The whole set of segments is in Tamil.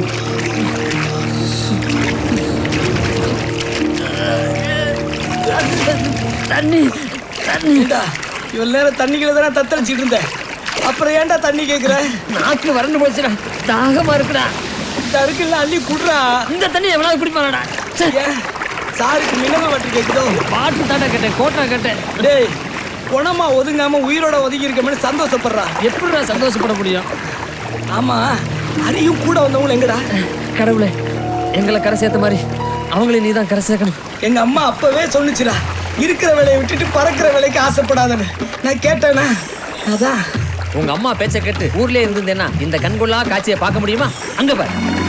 தண்ணி தண்ணி ஏண்டா இவ்வளவு நேரம் தண்ணிக்குள்ள தானே தத்தளிச்சிட்டு இருந்தேன் அப்புறம் ஏன்டா தண்ணி கேக்குற நாக்கு வறண்டு போச்சுடா தாகமா இருக்குடா இந்த அருக்குல அள்ளி குடுறா இந்த தண்ணி எவ்வளவு குடிப்பானடா ஏன் சாருக்கு மினரல் வாட்டர் கேக்குதோ பாட்டு தாண்டா கேட்டேன் கோட்டா கேட்டேன் டேய் குணமா ஒதுங்காம உயிரோட ஒதுங்கி இருக்கமே சந்தோஷப்படுறா எப்படிடா சந்தோஷப்பட முடியும் ஆமா அரியும் கூட வந்தவங்க எங்கடா கடவுளே எங்களை கரை சேர்த்த மாதிரி அவங்களையும் நீ தான் கரை சேர்க்கணும் எங்க அம்மா அப்பவே சொன்னுச்சுடா இருக்கிற வேலையை விட்டுட்டு பறக்கிற வேலைக்கு ஆசைப்படாதன்னு நான் கேட்டேனா அதான் உங்க அம்மா பேச்ச கேட்டு ஊர்லயே இருந்திருந்தேன்னா இந்த கண்கொள்ளா காட்சியை பார்க்க முடியுமா அங்க பாரு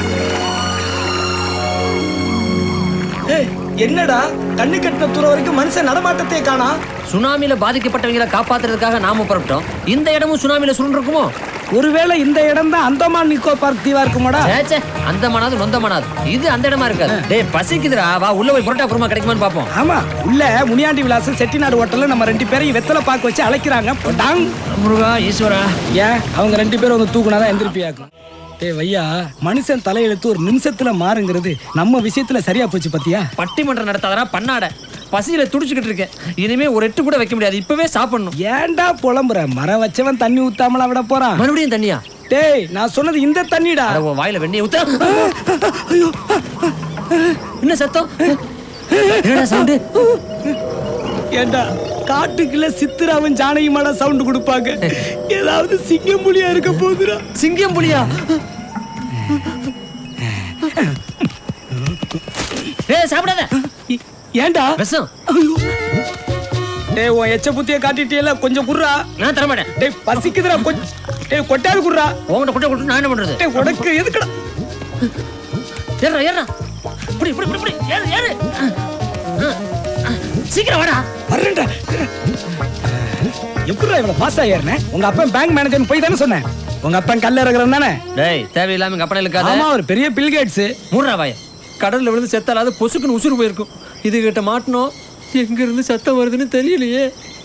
ஏய் என்னடா கண்ணு கட்டின தூரம் வரைக்கும் மனுஷன் நடமாட்டத்தை காணா சுனாமில பாதிக்கப்பட்டவங்களை காப்பாத்துறதுக்காக நாம புறப்பட்டோம் இந்த இடமும் சுனாமில சுருண்டிருக்குமோ ஒருவேளை இந்த இடம் தான் அந்தமான் நிக்கோபார் தீவா இருக்குமாடா சேச்சே அந்த மனாது நொந்த மனாது இது அந்த இடமா இருக்காது டேய் பசிக்குதுடா வா உள்ள போய் புரோட்டா குருமா கிடைக்குமான்னு பாப்போம் ஆமா உள்ள முனியாண்டி விலாசம் செட்டிநாடு ஹோட்டல்ல நம்ம ரெண்டு பேரையும் வெத்தலை பாக்கு வச்சு அழைக்கிறாங்க போட்டாங் முருகா ஈஸ்வரா ஏன் அவங்க ரெண்டு பேரும் வந்து தூக்குனாதான் எந்திரிப்பியாக்கும் டேய் வையா மனுஷன் தலையெழுத்து ஒரு நிமிஷத்துல மாறுங்கிறது நம்ம விஷயத்துல சரியா போச்சு பாத்தியா பட்டிமன்றம் நடத்தாதடா பண்ணாட பசியில துடிச்சுக்கிட்டு இருக்கேன் இனிமே ஒரு எட்டு கூட வைக்க முடியாது இப்பவே சாப்பிடணும் ஏன்டா புலம்புற மரம் வச்சவன் தண்ணி ஊத்தாமலா விட போறான் மறுபடியும் தண்ணியா டேய் நான் சொன்னது இந்த தண்ணிடா அட, உன் வாயில வெண்ணெய் ஊத்த என்ன சத்தம் என்னடா சவுண்டு ஏண்டா காட்டுக்குள்ள சித்துராவும் ஜானகிமாடா சவுண்ட் கொடுப்பாங்க ஏதாவது சிங்கம் புலியா இருக்க போகுதுடா சிங்கம் புலியா ஏய் சாப்பிடாத ஏ- ஏன்டா விஷம் டேய் உன் எச்ச புத்திய காட்டிட்டியல கொஞ்சம் குர்ரா நான் தர மாட்டேன் டேய் பசிக்குதுடா கொஞ்சம் டேய் கொட்டாது குர்ரா உங்ககிட்ட குட்டை கொடுத்து நான் என்ன பண்றது டேய் உனக்கு எதுக்குடா ஏறா ஏறா புடி புடி புடி புடி ஏறு ஏறு சீக்கிரம் வாடா வர்றேன்டா எப்படிடா இவ்வளவு பாஸ் ஆயிரனே உங்க அப்பன் பேங்க் மேனேஜர் போய் தானே சொன்னேன் உங்க அப்பன் கல்ல இறங்குறன் தானே டேய் தேவையில்லாம எங்க அப்பனை இருக்காத ஆமா ஒரு பெரிய பில்கேட்ஸ் மூடுறா வாய கடல்ல விழுந்து செத்தாலாவது பொசுக்குன்னு உசுறு போயிருக்கும் இது கிட்ட மாட்டணும் எங்க இருந்து சத்தம் வருதுன்னு தெரியலையே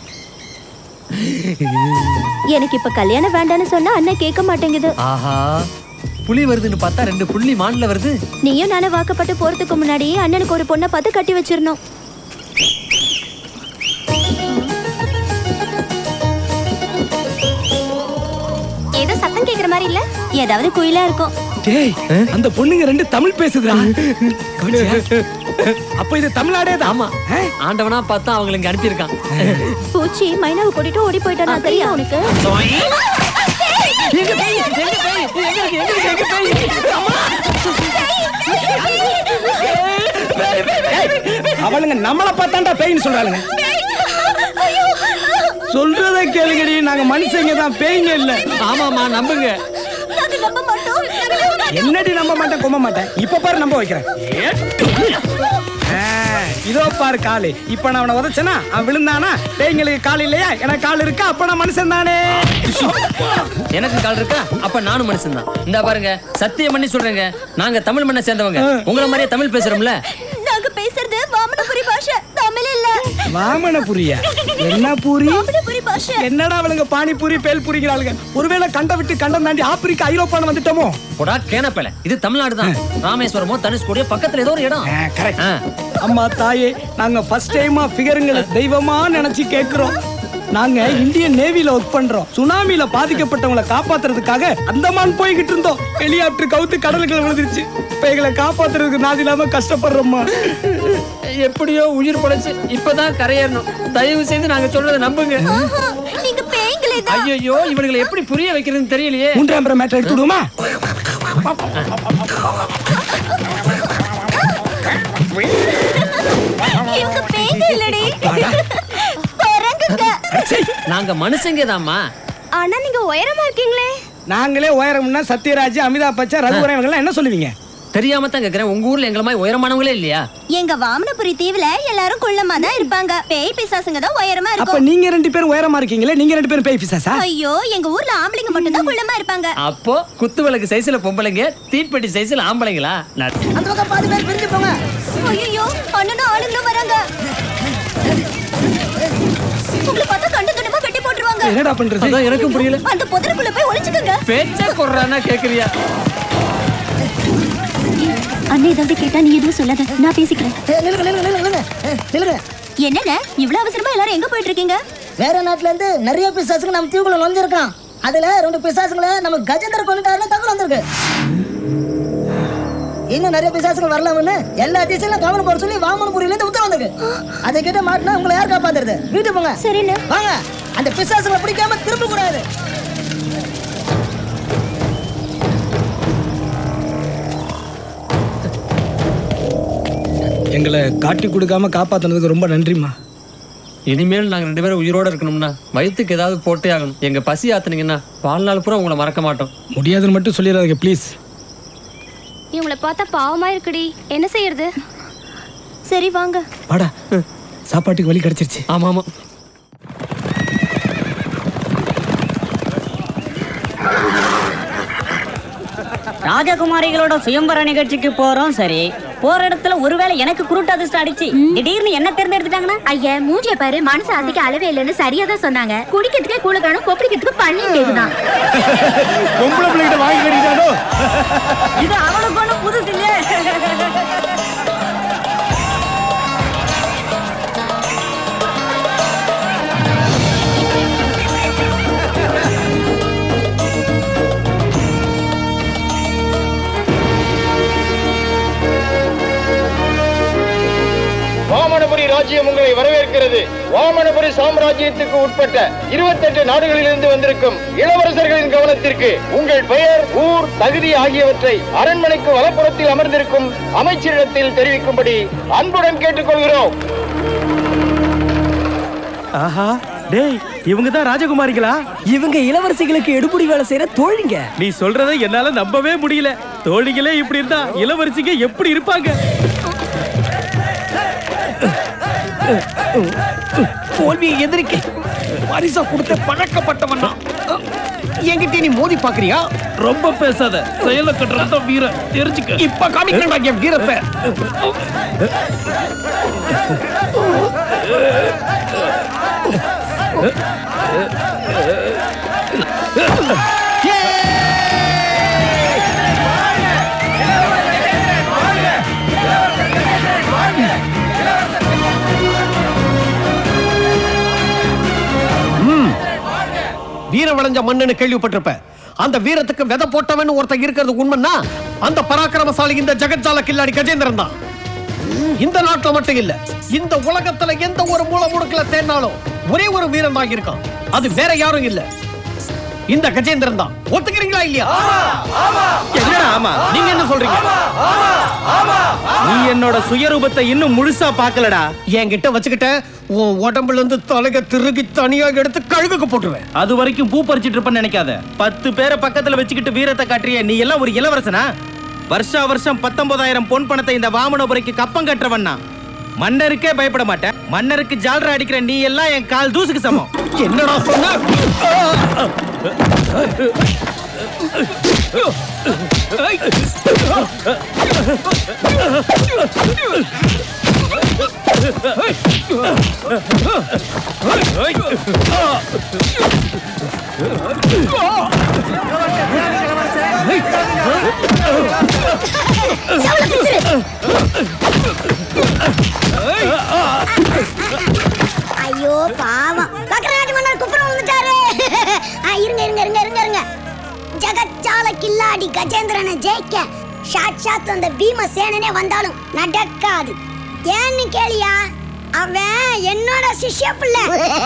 எனக்கு இப்ப கல்யாணம் வேண்டாம்னு சொன்னா அண்ணன் கேட்க மாட்டேங்குது ஆஹா புலி வருதுன்னு பார்த்தா ரெண்டு புள்ளி மான்ல வருது நீயும் நானும் வாக்கப்பட்டு போறதுக்கு முன்னாடி அண்ணனுக்கு ஒரு பொண்ணை பார்த்து கட்டி வச்சிரணும் ஏதோ சத்தம் கேக்குற மாதிரி இல்ல ஏதாவது குயிலா இருக்கும் டேய் அந்த பொண்ணுங்க ரெண்டு தமிழ் பேசுதுடா கவனிச்சியா? அப்ப இது தமிழ்நாடே தான் ஆமா ஆண்டவனா பார்த்தா அவங்களை இங்க அனுப்பியிருக்கான் பூச்சி மைனாவை கூட்டிட்டு ஓடி போயிட்டானா தெரியும் உனக்கு எங்க பேய் எங்க பேய் எங்க இருக்கு, எங்க இருக்கு, எங்க பேய் அம்மா அவளுங்க நம்மள பார்த்தாண்டா பேய்னு சொல்றாளுங்க சொல்றத கேளுங்கடி நாங்க மனுஷங்க தான் பேய்ங்க இல்ல ஆமாமா நம்புங்க என்னடி நம்ப மாட்டேன் கொம்ப மாட்டேன் இப்ப பாரு நம்ப வைக்கிறேன் ஆ, இதோ பாரு காலு இப்ப நான் அவனை உதச்சனா அவன் விழுந்தானா பேய்ங்களுக்கு கால் இல்லையா எனக்கு கால் இருக்கா அப்ப நான் மனுஷன் தானே எனக்கு கால் இருக்கா அப்ப நானும் மனுஷன் தான் இந்த பாருங்க சத்தியம் பண்ணி சொல்றேங்க நாங்க தமிழ் மண்ணை சேர்ந்தவங்க உங்கள மாதிரியே தமிழ் பேசுறோம்ல நாங்க பேசுறது வாமனபுரி பாஷை தமிழ் இல்ல வாமனபுரியா என்ன பூரி வாமனபுரி பாஷை என்னடா அவளுங்க பானிபூரி பேல் பூரிக்கிறாளுங்க ஒருவேளை கண்டம் விட்டு கண்டம் தாண்டி ஆப்பிரிக்கா ஐரோப்பான்னு வந்துட்டோமோ போடா கேனப்பல இது தமிழ்நாடு தான் ராமேஸ்வரமோ தனுஷ்கோடியோ பக்கத்துல ஏதோ ஒரு இடம் கரெக்ட் ஆ. அம்மா தாயே நாங்க ஃபர்ஸ்ட் டைமா ஃபிகருங்களை தெய்வமா நினைச்சு கேக்குறோம் நாங்க இந்தியன் நேவில ஒர்க் பண்றோம் சுனாமில பாதிக்கப்பட்டவங்களை காப்பாத்துறதுக்காக அந்தமான் போய்கிட்டு இருந்தோம் ஹெலிகாப்டர் கவுத்து கடலுக்குள்ள விழுந்துருச்சு இப்ப எங்களை காப்பாத்துறதுக்கு நாதி இல்லாம கஷ்டப்படுறோம்மா எப்படியோ உயிர் படைச்சு இப்பதான் கரையேறணும் தயவு செய்து நாங்க சொல்றதை நம்புங்க நீங்க பேய்களே ஐயோ இவனுங்களை எப்படி புரிய வைக்கிறதுன்னு தெரியலையே மூன்றாம் பிற மேட்டர் எடுத்து விடுமா இவங்க பேய்ங்க இல்லடி குரங்குங்க நாங்க மனுஷங்க தாம்மா ஆனா நீங்க உயரமா இருக்கீங்களே நாங்களே உயரம்னா சத்யராஜ் அமிதாப் பச்சன் ரகுவரன் இவங்கெல்லாம் என்ன சொல்லுவீங்க தெரியாம தான் கேக்குறேன் உங்க ஊர்ல எங்களை மாதிரி உயரமானவங்களே இல்லையா எங்க வாமனபுரி தீவுல எல்லாரும் குள்ளமா தான் இருப்பாங்க பேய் பிசாசுங்க தான் உயரமா அப்ப இருக்கும் நீங்க ரெண்டு பேரும் உயரமா இருக்கீங்களே நீங்க ரெண்டு பேரும் பேய் பிசாசா ஐயோ எங்க ஊர்ல ஆம்பளைங்க மட்டும் தான் குள்ளமா இருப்பாங்க அப்போ குத்து விளக்கு சைஸ்ல பொம்பளைங்க தீப்பெட்டி சைஸ்ல ஆம்பளைங்களா ந- அந்த பக்கம் பாதி பேர் பிரிஞ்சு போங்க ஐயோ அண்ணனும் ஆளுங்களும் வராங்க உங்களை பார்த்தா கண்டு துண்டமா வெட்டி போட்டுருவாங்க என்னடா பண்றது அதான் எனக்கும் புரியல அந்த புதருக்குள்ள போய் ஒளிச்சுக்கோங்க பேச்ச போடுறானா கேக்குறியா அண்ணன் ஏதாவது கேட்டா நீ எதுவும் சொல்லாத நான் பேசிக்கிறேன் ஏய், நில்லுங்க நில்லுங்க நில்லுங்க நில்லுங்க ஏய், நில்லுங்க என்னங்க இவ்வளவு அவசரமா எல்லாரும் எங்க போயிட்டு இருக்கீங்க வேற நாட்டுல இருந்து நிறைய பிசாசுங்க நம்ம தீவுக்குள்ள நுழைஞ்சிருக்கான் அதுல ரெண்டு பிசாசுங்களை நம்ம கஜேந்திர கொண்டுட்டாருன்னு தகவல் வந்திருக்கு இன்னும் நிறைய பிசாசுகள் வரலாம்னு எல்லா திசையிலும் கவனம் போட சொல்லி வாமனபுரியில இருந்து உத்தரவு வந்திருக்கு அதை கிட்ட மாட்டினா உங்களை யார் காப்பாத்துறது வீட்டு போங்க சரிண்ணே. வாங்க அந்த பிசாசுகளை பிடிக்காம திரும்ப கூடாது எங்களை காட்டி கொடுக்காம காப்பாத்துனதுக்கு ரொம்ப நன்றிம்மா இனிமேல் நாங்க ரெண்டு பேரும் உயிரோட இருக்கணும்னா வயிற்றுக்கு ஏதாவது போட்டே ஆகணும் எங்க பசி ஆத்துனீங்கன்னா வாழ்நாள் பூரா உங்களை மறக்க மாட்டோம் முடியாதுன்னு மட்டும் சொல்லிடாதீங்க ப்ளீஸ் இவங்கள பார்த்தா பாவமா இருக்குடி என்ன செய்யறது சரி வாங்க வாடா சாப்பாட்டுக்கு வழி கிடைச்சிருச்சு ஆமா ஆமா ராஜகுமாரிகளோட சுயம்பர நிகழ்ச்சிக்கு போறோம் சரி போற இடத்துல ஒருவேளை எனக்கு குருட்டு அதிர்ஷ்டம் அடிச்சு திடீர்னு என்ன தேர்ந்தெடுத்துட்டாங்கன்னா ஐயா மூஞ்சிய பாரு மனசு ஆசைக்கு அளவே இல்லைன்னு சரியா தான் சொன்னாங்க குடிக்கிறதுக்கே கூழுக்கானும் கொப்பளிக்கிறதுக்கு பண்ணி கேக்குதான் பொம்பளை பிள்ளைகிட்ட வாங்கி கட்டிட்டானோ இது அவனுக்கு ஒண்ணும் புதுசு இல்லையே வாமனபுரி ராஜ்யம் உங்களை வரவேற்கிறது வாமனபுரி சாம்ராஜ்யத்துக்கு உட்பட்ட இருபத்தெட்டு நாடுகளிலிருந்து வந்திருக்கும் இளவரசர்களின் கவனத்திற்கு உங்கள் பெயர் ஊர் தகுதி ஆகியவற்றை அரண்மனைக்கு வலப்புறத்தில் அமர்ந்திருக்கும் அமைச்சரிடத்தில் தெரிவிக்கும்படி அன்புடன் கேட்டுக்கொள்கிறோம் ஆஹா டேய் இவங்க தான் ராஜகுமாரிகளா இவங்க இளவரசிகளுக்கு எடுபடி வேலை செய்யற தோழிங்க நீ சொல்றதை என்னால நம்பவே முடியல தோழிகளே இப்படி இருந்தா இளவரசிங்க எப்படி இருப்பாங்க தோல்வியை எதிர்க்க பரிசா கொடுத்த பழக்கப்பட்டவன் நான். என்கிட்ட நீ மோதி பாக்குறியா ரொம்ப பேசாத செயல கட்டுறது தான் வீர தெரிஞ்சுக்க இப்ப காமிக்கிறேன் என் வீரத்தை வீரம் வளைஞ்ச மண்ணுன்னு கேள்விப்பட்டிருப்ப அந்த வீரத்துக்கு விதை போட்டவன் ஒருத்தன் இருக்கிறது உண்மைன்னா அந்த பராக்கிரமசாலி இந்த ஜெகஜால கில்லாடி கஜேந்திரன் தான் இந்த நாட்டுல மட்டும் இல்ல இந்த உலகத்துல எந்த ஒரு மூல முடுக்கல தேடினாலும் ஒரே ஒரு வீரன் தான் இருக்கான் அது வேற யாரும் இல்ல இந்த கஜேந்திரன் தான் ஒத்துக்கிறீங்களா இல்லையா என்னடா ஆமா நீங்க என்ன சொல்றீங்க நீ என்னோட சுயரூபத்தை இன்னும் முழுசா பார்க்கலடா என்கிட்ட வச்சுக்கிட்ட உன் உடம்புல இருந்து தலைக திருகி தனியா எடுத்து கழுகுக்கு போட்டுருவேன் அது வரைக்கும் பூ பறிச்சிட்டு இருப்பேன்னு நினைக்காத பத்து பேரை பக்கத்துல வச்சுக்கிட்டு வீரத்தை காட்டுறிய நீ எல்லாம் ஒரு இளவரசனா வருஷா வருஷம் பத்தொன்பதாயிரம் பொன் பணத்தை இந்த வாமனபுரைக்கு கப்பம் கட்டுறவன்னா மன்னருக்கே பயப்பட மாட்டேன் மன்னருக்கு ஜால்ரா அடிக்கிற நீ எல்லாம் என் கால் தூசுக்கு சமம் என்னடா சொன்ன ஐயோ பாவம் பக்கராஜ் மன்னர் குப்புறம் வந்துட்டாரு ஆ, இருங்க இருங்க இருங்க இருங்க இருங்க ஜகச்சால கில்லாடி கஜேந்திரனை ஜெயிக்க சாட்சாத் அந்த பீமசேனனே வந்தாலும் நடக்காது ஏன்னு கேளியா அவன் என்னோட சிஷ்ய பிள்ளை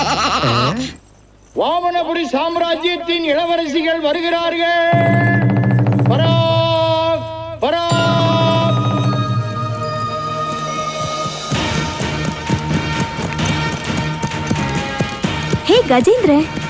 வாமனபுரி சாம்ராஜ்யத்தின் இளவரசிகள் வருகிறார்கள் பராக் பராக் ஹே கஜேந்திர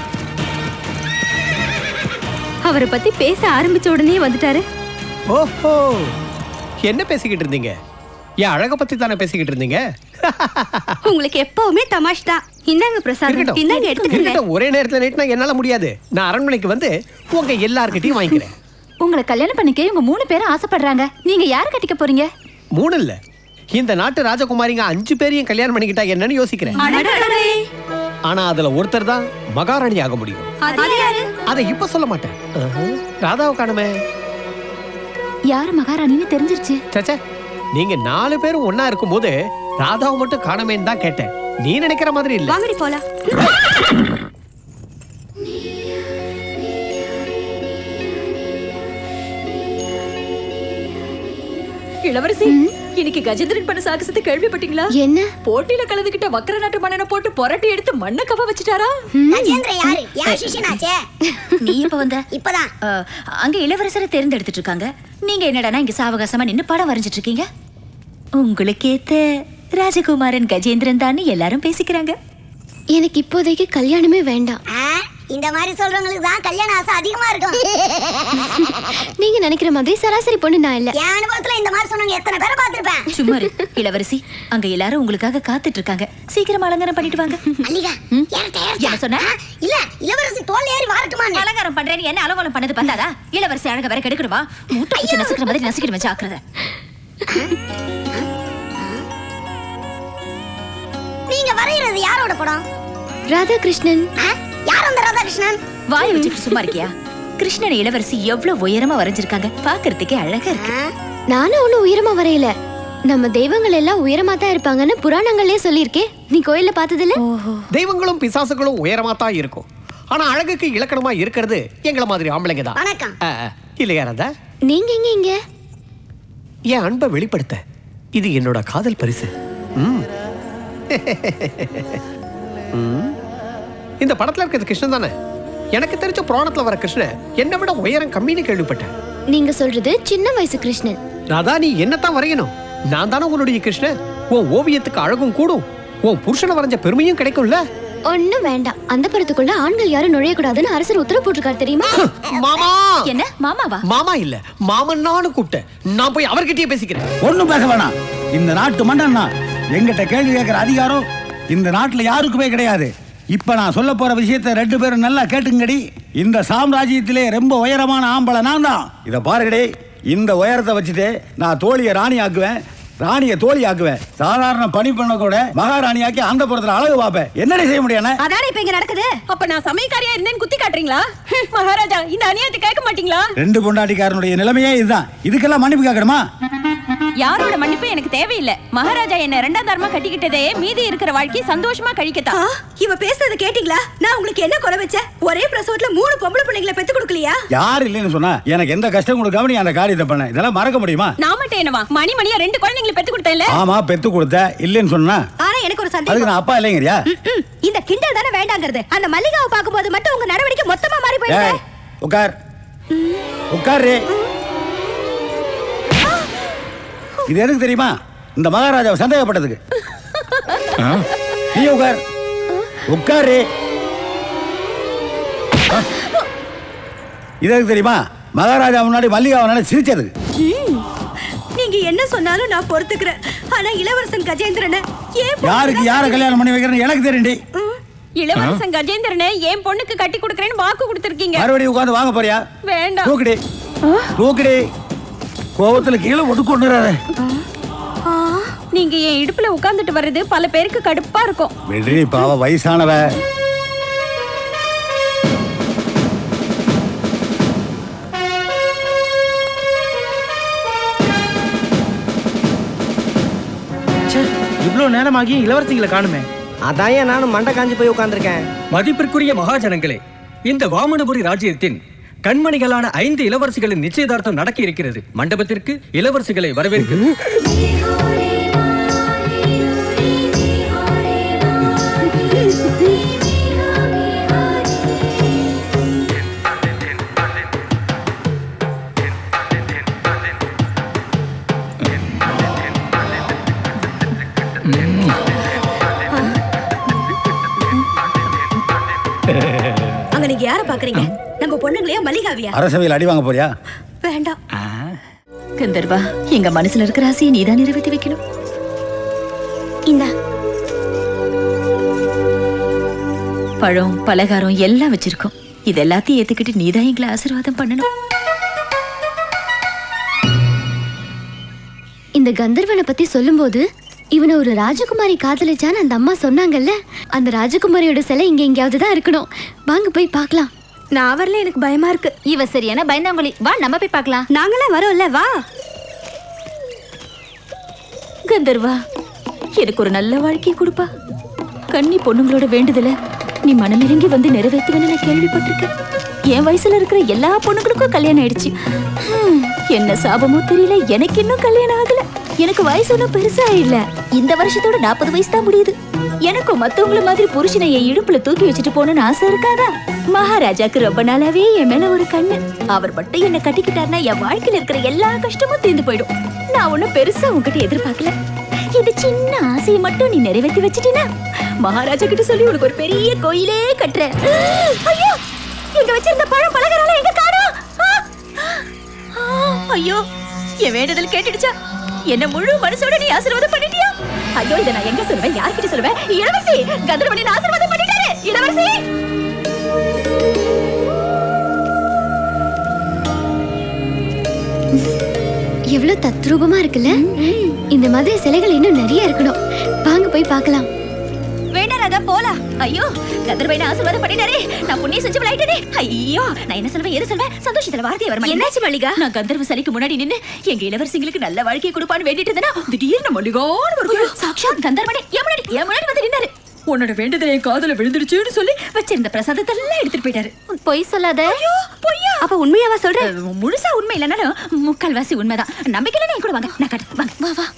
அவரை பத்தி பேச ஆரம்பிச்ச உடனே வந்துட்டாரு ஓஹோ என்ன பேசிக்கிட்டு இருந்தீங்க என் அழக பத்தி தானே பேசிக்கிட்டு இருந்தீங்க உங்களுக்கு எப்பவுமே தமாஷ் தான் இந்தாங்க பிரசாதம் இருக்கட்டும். இந்தாங்க எடுத்துக்கங்க இருக்கட்டும். ஒரே நேரத்துல நீட்டினா என்னால முடியாது நான் அரண்மனைக்கு வந்து உங்க எல்லார்கிட்டயும் வாங்கிக்கிறேன் உங்களை கல்யாணம் பண்ணிக்க இவங்க மூணு பேரும் ஆசைப்படுறாங்க நீங்க யார கட்டிக்க போறீங்க மூணு இல்ல இந்த நாட்டு ராஜகுமாரிங்க அஞ்சு பேரையும் கல்யாணம் பண்ணிக்கிட்டா என்னன்னு யோசிக்கிறேன் ஆனா அதுல ஒருத்தர் தான் மகாராணி ஆக முடியும் அதை இப்ப சொல்ல மாட்டேன் ஆஹா. ராதாவை காணுமே யாரு மகாராணின்னு தெரிஞ்சிருச்சு சச்சா நீங்க நாலு பேரும் ஒன்னா இருக்கும்போது ராதாவை மட்டும் காணமேன்னு தான் கேட்டேன் நீ நினைக்கிற மாதிரி இல்ல வாங்கடி போலாம் இளவரசி இன்னைக்கு கஜேந்திரன் பண்ண சாகசத்தை கேள்விப்பட்டீங்களா என்ன போட்டியில கலந்துகிட்ட வக்கர நாட்டு மன்னனை போட்டு புரட்டி எடுத்து மண்ணை கவ வச்சுட்டாரா கஜேந்திரன் யாரு யார் சிஷியனாச்சே நீ எப்ப வந்த இப்பதான் அஹ், அங்க இளவரசரை தேர்ந்தெடுத்துட்டு இருக்காங்க நீங்க என்னடானா இங்க சாவகாசமா நின்னு படம் வரைஞ்சிட்டு இருக்கீங்க உங்களுக்கு ஏத்த ராஜகுமாரன் கஜேந்திரன் தான் எல்லாரும் பேசிக்கிறாங்க எனக்கு இப்போதைக்கு கல்யாணமே வேண்டாம் ஆ, இந்த மாதிரி சொல்றவங்களுக்கு தான் கல்யாண ஆசை அதிகமா இருக்கும் நீங்க நினைக்கிற மாதிரி சராசரி பொண்ணு நான் இல்ல என் அனுபவத்துல இந்த மாதிரி சொன்னவங்க எத்தனை பேரை பார்த்திருப்பேன் சும்மா இரு. இளவரசி அங்க எல்லாரும் உங்களுக்காக காத்துட்டு இருக்காங்க சீக்கிரம் அலங்காரம் பண்ணிட்டு வாங்க மல்லிகா ஏறட்ட, ஏறட்ட. என்ன சொன்ன ஆ, இல்ல இளவரசி தோல் ஏறி வாரட்டுமா அலங்காரம் பண்றேன்னு என்ன அலங்கோலம் பண்ணது பார்த்தாதா இளவரசி அழக வேற கெடுக்கணுமா மூட்டை வச்சு நசுக்கிற மாதிரி நசுக்கிடுவேன் ஜாக்கிரதை நீங்க வரைகிறது யாரோட படம் ராதாகிருஷ்ணன் ஆ, யார் அந்த ராதாகிருஷ்ணன் வாய் வச்சுட்டு சும்மா இருக்கியா கிருஷ்ணன் இளவரசி எவ்வளவு உயரமா வரைஞ்சிருக்காங்க பாக்குறதுக்கே அழகா இருக்கு நானும் ஒன்னும் உயரமா வரையல நம்ம தெய்வங்கள் எல்லாம் உயரமா தான் இருப்பாங்கன்னு புராணங்களே சொல்லியிருக்கே நீ கோயில்ல பார்த்ததில்ல தெய்வங்களும் பிசாசுகளும் உயரமா தான் இருக்கும் ஆனா அழகுக்கு இலக்கணமா இருக்கிறது எங்களை மாதிரி ஆம்பளைங்க தான் வணக்கம் ஆ, ஆ. இல்லையா ராதா நீங்க எங்க இங்க என் அன்பை வெளிப்படுத்த இது என்னோட காதல் பரிசு ம். ம். இந்த படத்துல இருக்கிறது கிருஷ்ணன் தானே எனக்கு தெரிஞ்ச புராணத்துல வர கிருஷ்ணன் என்னை விட உயரம் கம்மின்னு கேள்விப்பட்டேன் நீங்க சொல்றது சின்ன வயசு கிருஷ்ணன் ராதா நீ என்னத்தான் வரையணும் நான் தானே உன்னுடைய கிருஷ்ணன் உன் ஓவியத்துக்கு அழகும் கூடும் உன் புருஷனை வரைஞ்ச பெருமையும் கிடைக்கும்ல ஒண்ணும் வேண்டாம் அந்த படத்துக்குள்ள ஆண்கள் யாரும் நுழையக்கூடாதுன்னு அரசர் உத்தரவு போட்டிருக்காரு தெரியுமா மாமா என்ன மாமாவா மாமா இல்ல மாமன் நானும் கூப்பிட்டேன் நான் போய் அவர்கிட்டயே பேசிக்கிறேன் ஒண்ணும் பேச வேணாம் இந்த நாட்டு மன்னன் நான் எங்கிட்ட கேள்வி கேட்கிற அதிகாரம் இந்த நாட்டுல யாருக்குமே கிடையாது இப்ப நான் சொல்ல போற விஷயத்தை ரெண்டு பேரும் நல்லா கேட்டுங்கடி இந்த சாம்ராஜ்யத்திலே ரொம்ப உயரமான ஆம்பளை நான் தான் இத பாருங்கடி இந்த உயரத்தை வச்சுட்டு நான் தோழியை ராணி ஆக்குவேன் ராணியை தோழி ஆக்குவேன் சாதாரண பணி பண்ண கூட மகாராணியாக்கி அந்த புறத்துல அழகு பார்ப்பேன் என்னடி செய்ய முடியும் அதானே இப்ப இங்க நடக்குது அப்ப நான் சமயக்காரியா இருந்தேன்னு குத்தி காட்டுறீங்களா ஹம், மகாராஜா இந்த அநியாயத்தை கேட்க மாட்டீங்களா ரெண்டு பொண்டாட்டிக்காரனுடைய நிலைமையே இதுதான் இதுக்கெல்லாம் மன்னிப்பு கேட்கணுமா யாரோட மன்னிப்பு எனக்கு தேவையில்லை மகாராஜா என்ன ரெண்டாம் தரமா கட்டிக்கிட்டதே மீதி இருக்கிற வாழ்க்கை சந்தோஷமா கழிக்கத்தான் இவ பேசுறது கேட்டீங்களா நான் உங்களுக்கு என்ன குறை வச்சேன் ஒரே பிரசவத்துல மூணு பொம்பளை பிள்ளைங்களை பெத்து கொடுக்கலையா யார் இல்லைன்னு சொன்னா எனக்கு எந்த கஷ்டம் கொடுக்காம நீ அந்த காரியத்தை பண்ண இதெல்லாம் மறக்க முடியுமா நான் மட்டும் என்னவா மணி மணியா ரெண்டு குழந்தைங்களை பெத்து கொடுத்தேன்ல ஆமா பெத்து கொடுத்த இல்லைன்னு சொன்னா ஆனா எனக்கு ஒரு அதுக்கு சந்தேகம் நான் அப்பா இல்லைங்கிறியா ம், இந்த கிண்டல் தானே வேண்டாங்கிறது அந்த மல்லிகாவை பார்க்கும்போது மட்டும் உங்க நடவடிக்கை மொத்தமா மாறி போயிடுது ஏய் உட்கார் உட்காரு இது எதுக்கு தெரியுமா இந்த மகாராஜாவை சந்தேகப்பட்டதுக்கு நீ உட்கார் உட்காரு இது எதுக்கு தெரியுமா மகாராஜா முன்னாடி மல்லிகாவை சிரிச்சதுக்கு ம். நீங்க என்ன சொன்னாலும் நான் பொறுத்துக்கிறேன் ஆனா இளவரசன் கஜேந்திரனை ஏன் யாருக்கு யாரை கல்யாணம் பண்ணி வைக்கிறேன்னு எனக்கு தெரியும்டி இளவரசன் கஜேந்திரனை என் பொண்ணுக்கு கட்டி கொடுக்கறேன்னு வாக்கு கொடுத்திருக்கீங்க மறுபடியும் உட்காந்து வாங்க போறியா வேண்டாம் தூக்குடி தூக்குடி கோவத்துல கீழே ஒதுக்கொண்டுறாரு ஆ, நீங்க என் இடுப்புல உட்கார்ந்துட்டு வர்றது பல பேருக்கு கடுப்பா இருக்கும் விடுறி பாவ வயசானவ இவ்வளவு நேரமாகி இளவரசிகளை காணுமே அதான் ஏன் நானும் மண்டை காஞ்சி போய் உட்கார்ந்திருக்கேன் மதிப்பிற்குரிய மகாஜனங்களே இந்த வாமனபுரி ராஜ்யத்தின் கண்மணிகளான ஐந்து இளவரசிகளின் நிச்சயதார்த்தம் நடக்க இருக்கிறது மண்டபத்திற்கு இளவரசிகளை வரவேற்கிறது அங்க நீங்க யார பாக்குறீங்க நம்ம பொண்ணுங்களையா மல்லிகாவியா அரசவையில் அடி வாங்க போறியா வேண்டாம் கந்தர்வா எங்க மனசுல இருக்கிற ஆசையை நீதான் நிறைவேற்றி வைக்கணும் இந்தா பழம் பலகாரம் எல்லாம் வச்சிருக்கோம் இது எல்லாத்தையும் ஏத்துக்கிட்டு நீதான் எங்களை ஆசீர்வாதம் பண்ணணும் இந்த கந்தர்வனை பத்தி சொல்லும்போது இவனை ஒரு ராஜகுமாரி காதலிச்சான்னு அந்த அம்மா சொன்னாங்கல்ல அந்த ராஜகுமாரியோட சிலை இங்க எங்கேயாவது தான் இருக்கணும் வாங்க போய் பார்க்கலாம் நான் வரல எனக்கு பயமா இருக்கு இவ சரியான பயந்தாங்குழி வா நம்ம போய் பார்க்கலாம் நாங்களே வரோம்ல வா கந்தர்வா எனக்கு ஒரு நல்ல வாழ்க்கையை கொடுப்பா கன்னி பொண்ணுங்களோட வேண்டுதல நீ மனமிறங்கி வந்து நிறைவேற்றுவேன்னு நான் கேள்விப்பட்டிருக்கேன் என் வயசுல இருக்கிற எல்லா பொண்ணுங்களுக்கும் கல்யாணம் ஆயிடுச்சு ஹம், என்ன சாபமோ தெரியல எனக்கு இன்னும் கல்யாணம் ஆகல எனக்கு வயசு ஒன்றும் பெருசா இல்ல இந்த வருஷத்தோட நாற்பது வயசு தான் முடியுது எனக்கும் மத்தவங்கள மாதிரி புருஷனை என் இடுப்புல தூக்கி வச்சுட்டு போகணும்னு ஆசை இருக்காதா மகாராஜாக்கு ரொம்ப நாளாவே என் மேல ஒரு கண்ணு அவர் மட்டும் என்ன கட்டிக்கிட்டாருன்னா என் வாழ்க்கையில இருக்கிற எல்லா கஷ்டமும் தீர்ந்து போயிடும் நான் ஒன்னும் பெருசா உன்கிட்ட எதிர்பார்க்கல இந்த சின்ன ஆசையை மட்டும் நீ நிறைவேற்றி வச்சிட்டீனா மகாராஜா கிட்ட சொல்லி உனக்கு ஒரு பெரிய கோயிலே கட்டுறேன் ஐயோ எங்க வச்சிருந்த பழம் பலகாரம் எங்க காணோம் ஆ! ஆ, ஐயோ என் வேண்டுதல் கேட்டுடுச்சா என்ன முழு மனசோட நீ ஆசீர்வாதம் பண்ணிட்டியா ஐயோ இதை நான் எங்க சொல்லுவேன் யார்கிட்ட சொல்லுவேன் இளவரசி கதிரவனின் ஆசீர்வாதம் பண்ணிட்டாரு இளவரசி எவ்வளவு தத்ரூபமா இருக்குல்ல இந்த மாதிரி சிலைகள் இன்னும் நிறைய இருக்கணும் வாங்க போய் பார்க்கலாம் வேண்டாம் ராதா போலாம் ஐயோ கதிரவனின் ஆசீர்வாதம் பண்ணிட்டாரே நான் புண்ணிய செஞ்சு விளையாட்டனே ஐயோ நான் என்ன சொல்வேன் எது சொல்வேன் சந்தோஷத்துல வார்த்தையை வர என்னாச்சு மல்லிகா நான் கந்தர்வ சிலைக்கு முன்னாடி நின்னு எங்க இளவரசிங்களுக்கு நல்ல வாழ்க்கையை கொடுப்பான்னு வேண்டிட்டு இருந்தேனா திடீர்னு மல்லிகான்னு ஒரு குரல். சாக்ஷாத் கந்தர்வனே என் முன்னாடி என் முன்னாடி வந்து நின்னாரு உன்னோட வேண்டுதல் என் காதுல விழுந்துருச்சுன்னு சொல்லி வச்சிருந்த பிரசாதத்தை எல்லாம் எடுத்துட்டு போயிட்டாரு பொய் சொல்லாத ஐயோ பொய்யா அப்ப உண்மையாவா சொல்ற முழுசா உண்மை இல்லைனாலும் முக்கால்வாசி உண்மைதான் நம்பிக்கையில நீ கூட வாங்க நான் கட்டு வாங்க வா வா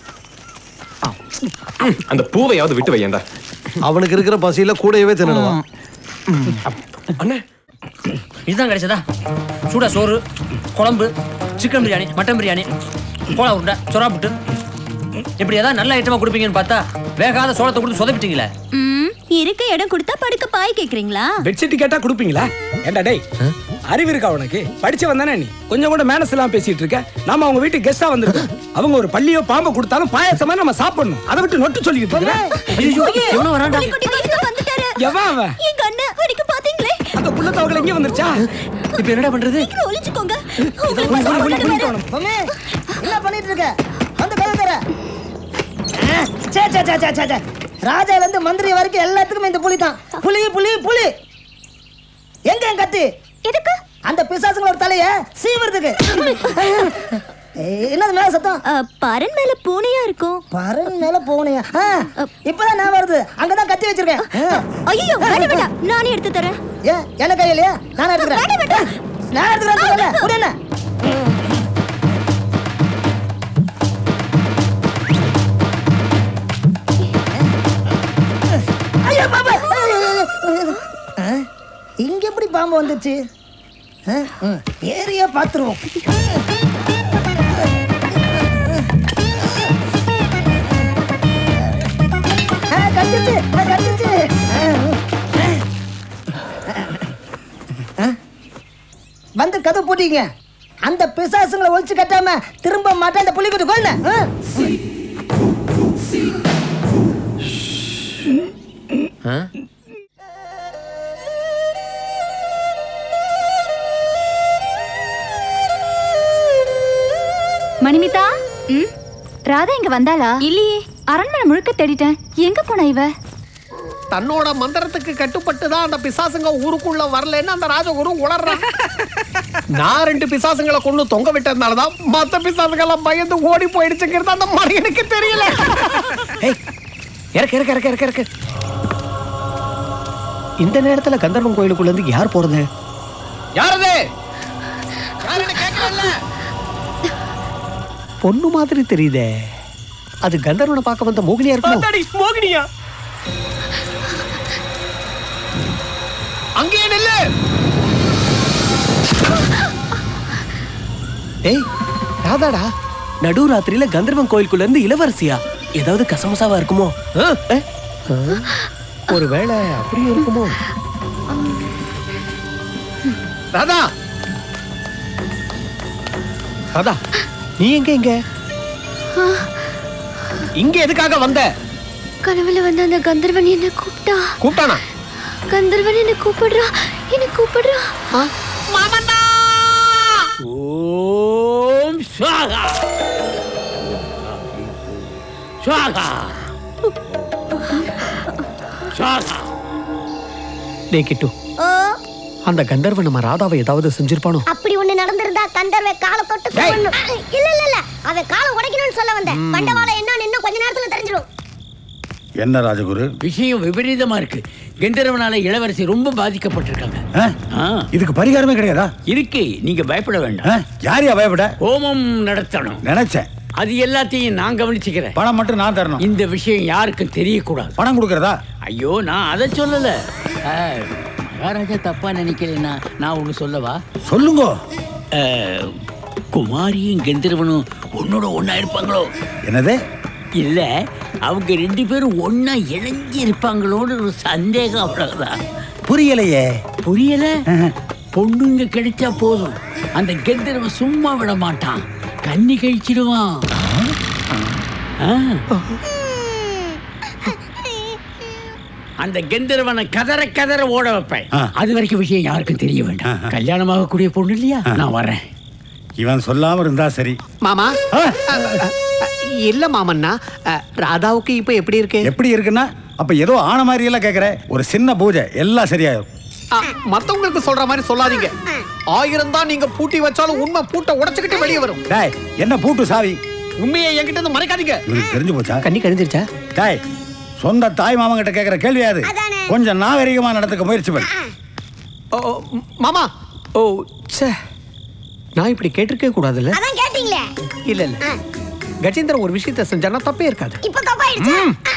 அந்த பூவையாவது விட்டு வையேண்டா அவனுக்கு இருக்கிற பசியில கூடவே தின்னுடுவான் அண்ணே இதுதான் கிடைச்சதா சூடா சோறு குழம்பு சிக்கன் பிரியாணி மட்டன் பிரியாணி கோலா உருண்டை சொரா புட்டு இப்படி ஏதாவது நல்ல ஐட்டமா கொடுப்பீங்கன்னு பார்த்தா வேகாத சோளத்தை கொடுத்து சொதப்பிட்டீங்களே ம், இருக்க இடம் கொடுத்தா படுக்க பாய் கேக்குறீங்களா பெட்ஷீட் கேட்டா கொடுப்பீங்களா ஏண்டா டேய் அறிவு இருக்கா உனக்கு படிச்சவன் தானே நீ கொஞ்சம் கூட மேனஸ் எல்லாம் பேசிட்டு இருக்க நாம அவங்க வீட்டுக்கு கெஸ்டா வந்திருக்கோம் அவங்க ஒரு பள்ளியோ பாம்போ கொடுத்தாலும் பாயாசமா நம்ம சாப்பிடணும் அதை விட்டு நொட்டு சொல்லிக்கிட்டு இருக்க ஐயோ எவனோ வரான்டா புலிக்குட்டி வீட்டுக்கு வந்துட்டாரு எவன் அவன் எங்க அண்ணன் அடிக்க பாத்தீங்களே அந்த புள்ள தவக்கல இங்க வந்துருச்சா இப்போ என்னடா பண்றது சீக்கிரம் ஒளிஞ்சுக்கோங்க பொம்மே என்ன பண்ணிட்டு இருக்க வந்து கதை தர சே சே சே சே சே சே ராஜால இருந்து மந்திரி வரைக்கும் எல்லாத்துக்கும் இந்த புலி தான் புலி புலி புலி எங்க என் கத்தி எதுக்கு அந்த பிசாசுங்களோட தலைய சீவறதுக்கு ஏய், என்னது மேல சத்தம் பரன் மேல பூனையா இருக்கும் பரன் மேல பூனையா ஆ, இப்பதான் நான் வருது அங்கதான் கத்தி வச்சிருக்கேன் ஐயோ வேண்டாம் வேண்டாம் நானே எடுத்து தரேன் ஏன் என்ன கையிலையா நான் எடுத்துக்கிறேன் நான் எடுத்துக்கிறேன் புரியல ஐயோ பாப்பா ஆ, இங்க எப்படி பாம்பு வந்துச்சு ஆ, ம், ஏரியா பாத்துருவோம் ஆ, கடிச்சிருச்சு ஆ, கடிச்சிருச்சு ஆ, ஆ. வந்து கதவு பூட்டிங்க அந்த பிசாசுங்களை ஒழிச்சு கட்டாம திரும்ப மாட்டேன் அந்த புலிக்குட்டி கோயில மணிமிதா ம் ராதா இங்க வந்தாளா இல்லையே அரண்மனை முழுக்க தேடிட்டேன் எங்க போனா இவ தன்னோட மந்திரத்துக்கு கட்டுப்பட்டு தான் அந்த பிசாசுங்க ஊருக்குள்ள வரலன்னு அந்த ராஜகுரு உளறான் நான் ரெண்டு பிசாசுங்களை கொண்டு தொங்க விட்டதுனால தான் மத்த பிசாசுங்கெல்லாம் பயந்து ஓடி போயிடுச்சுங்கிறது அந்த மனிதனுக்கு தெரியல இறக்கு இறக்கு இறக்கு இறக்கு இறக்கு இந்த நேரத்துல கந்தர்வன் கோயிலுக்குள்ள இருந்து யார் போறது யாரது பொண்ணு மாதிரி தெரியுதே அது கந்தர்வனை பார்க்க வந்த மோகினியா இருக்கும் மோகினியா அங்கேயே நில்லு ஏய் ராதாடா நடுராத்திரியில கந்தர்வன் கோயிலுக்குள்ள இருந்து இளவரசியா ஏதாவது கசமசாவா இருக்குமோ ஆ? ஆ? ஒருவேளை அப்படியே இருக்குமோ ராதா ராதா நீ எங்க இங்க இங்க எதுக்காக வந்த கனவுல வந்து அந்த கந்தர்வன் என்ன கூப்பிட்டா கூப்பிட்டானா கந்தர்வன் என்ன கூப்பிடுறா என்ன கூப்பிடுறா ஓம் ஸ்வாகா ஸ்வாகா ஸ்வாகா டேய் கிட்டு அந்த கந்தர்வன் நம்ம ராதாவை ஏதாவது செஞ்சிருப்பானோ அப்படி ஒண்ணு நடந்திருந்தா கந்தர்வை காலை தொட்டு கொல்லணும். இல்ல இல்ல இல்ல அவன் காலை உடைக்கணும்னு சொல்ல வந்தேன் பண்டவாளம் என்ன இன்னும் கொஞ்ச நேரத்துல என்ன ராஜகுரு விஷயம் விபரீதமா இருக்கு கந்தர்வனால இளவரசி ரொம்ப பாதிக்கப்பட்டிருக்காங்க ஆ? இதுக்கு பரிகாரமே கிடையாதா இருக்கு நீங்க பயப்பட வேண்டாம் யாரையா பயப்பட ஹோமம் நடத்தணும் நினைச்சேன் அது எல்லாத்தையும் நான் கவனிச்சுக்கிறேன் பணம் மட்டும் நான் தரணும் இந்த விஷயம் யாருக்கும் தெரியக்கூடாது பணம் கொடுக்கறதா ஐயோ நான் அதை சொல்லல ஆ, மகாராஜா தப்பா நினைக்கலன்னா நான் ஒண்ணு சொல்லவா சொல்லுங்க ஆ, குமாரியும் கந்தர்வனும் உன்னோட ஒண்ணா இருப்பாங்களோ என்னது இல்ல அவங்க ரெண்டு பேரும் ஒண்ணா இணைஞ்சு இருப்பாங்களோன்னு ஒரு சந்தேகம் அவ்வளவுதான் புரியலையே புரியல பொண்ணுங்க கிடைச்சா போதும் அந்த கந்தர்வன் சும்மா விட மாட்டான் கண்ணி கழிச்சிடுவான் ஆ. அந்த கந்தர்வனை கதற கதற ஓட வைப்பேன் அது வரைக்கும் விஷயம் யாருக்கும் தெரிய வேண்டாம் கல்யாணமாகக்கூடிய பொண்ணு இல்லையா நான் வரேன் இவன் சொல்லாம இருந்தா சரி மாமா இல்ல மாமன்னா அஹ், ராதாவுக்கு இப்ப எப்படி இருக்கு எப்படி இருக்குன்னா அப்ப ஏதோ ஆன மாதிரி எல்லாம் கேக்குற ஒரு சின்ன பூஜை எல்லாம் சரியாயிரும் அஹ், மத்தவங்களுக்கு சொல்ற மாதிரி சொல்லாதீங்க ஆயிரம் தான் நீங்க பூட்டி வச்சாலும் உண்மை பூட்டை உடைச்சுக்கிட்டு வெளியே வரும் டேய் என்ன பூட்டு சாவி உண்மையை என்கிட்ட இருந்து மறைக்காதீங்க இவனுக்கு தெரிஞ்சு போச்சா கண்ணி கழிஞ்சிருச்சா டேய் சொந்த தாய் மாமன் கிட்ட கேக்குற கேள்வியாது கொஞ்சம் நாகரிகமா நடந்துக்க முயற்சி பண்ணு ஓ ஓ, ம், மாமா ஓ ச்சே நான் இப்படி கேட்டிருக்கவே கூடாதுல்ல அதான் கேட்டீங்களே இல்ல இல்ல கஜேந்திரன் ஒரு விஷயத்த செஞ்சானா தப்பே இருக்காது இப்ப தப்பாயிடுச்சு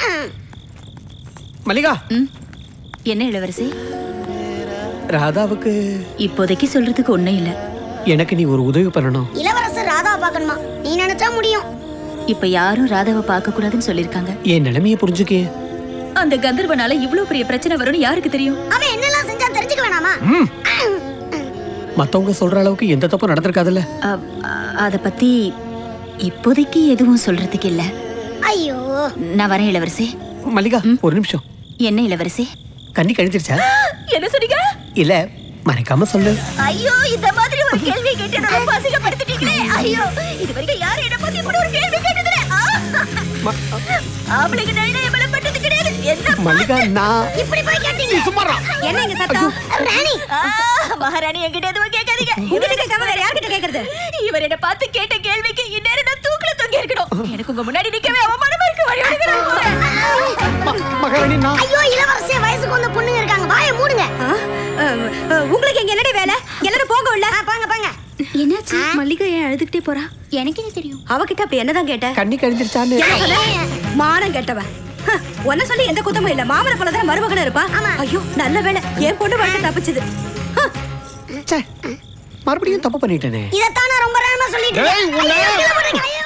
மல்லிகா என்ன இளவரசி ராதாவுக்கு இப்போதைக்கு சொல்றதுக்கு ஒண்ணும் இல்ல எனக்கு நீ ஒரு உதவி பண்ணணும் இளவரசர் ராதாவை பார்க்கணுமா நீ நினைச்சா முடியும் இப்ப யாரும் ராதாவை பார்க்க கூடாதுன்னு சொல்லிருக்காங்க என் நிலைமையை புரிஞ்சுக்கே அந்த கந்தர்வனால இவ்ளோ பெரிய பிரச்சனை வரும்னு யாருக்கு தெரியும் அவன் என்னெல்லாம் செஞ்சா தெரிஞ்சுக்க வேணாமா மத்தவங்க சொல்ற அளவுக்கு எந்த தப்பும் நடந்திருக்காதுல்ல அ- அத பத்தி இப்போதைக்கு எதுவும் சொல்றதுக்கு இல்ல ஐயோ நான் வரேன் இளவரசி மல்லிகா ஒரு நிமிஷம் என்ன இளவரசி கண்ணி கழிஞ்சிருச்சா என்ன சொன்னீங்க இல்ல மறைக்காம சொல்லு ஐயோ இந்த மாதிரி ஒரு கேள்வி கேட்டு என்ன ரொம்ப அசிங்கப்படுத்திட்டீங்களே ஐயோ இது வரைக்கும் யாரும் என்ன பத்தி இப்படி ஒரு கேள்வி கேட்டதில்ல ஆம்பளைக்கு நல்ல எவ்வளவு பட்டது கிடையாது என்ன மல்லிகா நான் இப்படி போய் கேட்டீங்க சும்மாடா என்ன இங்க சத்தம் ராணி மகாராணி என்கிட்ட எதுவும் கேட்காதீங்க உங்ககிட்ட கேட்காம வேற யார்கிட்ட கேக்குறது இவர் என்ன பார்த்து கேட்ட கேள்விக்கு இந்நேரம் நான் தூக்குல தொங்கி இருக்கணும் எனக்கு உங்க முன்னாடி நிக்கவே அவமானமா இருக்கு வழி மகாராணி நான் ஐயோ இளவரசிய வயசுக்கு வந்த பொண்ணுங்க இருக்காங்க வாயை மூடுங்க உங்களுக்கு இங்க என்னடி வேலை எல்லாரும் போங்க உள்ள பாங்க பாங்க என்னாச்சு மல்லிகா ஏன் அழுதுகிட்டே போறா எனக்கு என்ன தெரியும் அவகிட்ட அப்படி என்னதான் கேட்ட கண்ணி கழிஞ்சிருச்சான்னு என்ன சொன்ன? மானம் கெட்டவ ஹ, உன்னை சொல்லி எந்த குத்தமும் இல்ல மாமன போல தான் மருமகன இருப்பா ஐயோ நல்ல வேலை என் பொண்ணு வாழ்க்கை தப்பிச்சது மறுபடியும் தப்பு பண்ணிட்டேனே இதத்தான் நான் ரொம்ப நேரமா சொல்லிட்டு ஏய், உன்னை- இருக்கேன். ஐயோ, கீழே போடுங்க, ஐயோ.